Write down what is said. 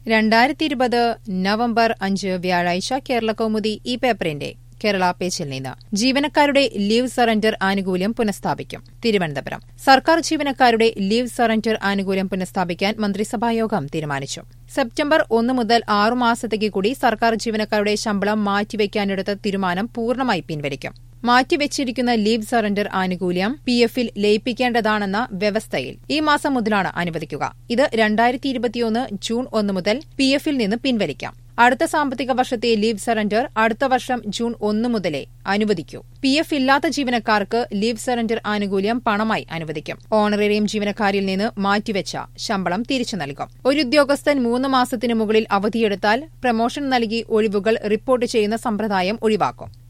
രണ്ടായിരത്തി ഇരുപത് നവംബർ അഞ്ച് വ്യാഴാഴ്ച കേരള കൗമുദി ഈ പേപ്പറിന്റെ കേരള പേജിൽ നിന്ന് ജീവനക്കാരുടെ ലീവ് സറണ്ടർ ആനുകൂല്യം പുനഃസ്ഥാപിക്കും തിരുവനന്തപുരം സർക്കാർ ജീവനക്കാരുടെ ലീവ് സറണ്ടർ ആനുകൂല്യം പുനഃസ്ഥാപിക്കാൻ മന്ത്രിസഭായോഗം തീരുമാനിച്ചു സെപ്റ്റംബർ ഒന്ന് മുതൽ ആറു മാസത്തേക്ക് കൂടി സർക്കാർ ജീവനക്കാരുടെ ശമ്പളം മാറ്റിവെക്കാനെടുത്ത തീരുമാനം പൂർണ്ണമായി പിൻവലിക്കും മാറ്റിവെച്ചിരിക്കുന്ന ലീവ് സറണ്ടർ ആനുകൂല്യം പി എഫിൽ ലയിപ്പിക്കേണ്ടതാണെന്ന വ്യവസ്ഥയിൽ ഈ മാസം മുതലാണ് അനുവദിക്കുക ഇത് രണ്ടായിരത്തി ഇരുപത്തിയൊന്ന് ജൂൺ ഒന്ന് മുതൽ പി എഫിൽ നിന്ന് പിൻവലിക്കാം അടുത്ത സാമ്പത്തിക വർഷത്തെ ലീവ് സറണ്ടർ അടുത്ത വർഷം ജൂൺ ഒന്ന് മുതലേ അനുവദിക്കൂ പി എഫ് ഇല്ലാത്ത ജീവനക്കാർക്ക് ലീവ് സറണ്ടർ ആനുകൂല്യം പണമായി അനുവദിക്കും ഓണറേറിയം ജീവനക്കാരിൽ നിന്ന് മാറ്റിവെച്ച ശമ്പളം തിരിച്ചു നൽകും ഒരു ഉദ്യോഗസ്ഥൻ മൂന്ന് മാസത്തിനു മുകളിൽ അവധിയെടുത്താൽ പ്രമോഷൻ നൽകി ഒഴിവുകൾ റിപ്പോർട്ട് ചെയ്യുന്ന സമ്പ്രദായം ഒഴിവാക്കും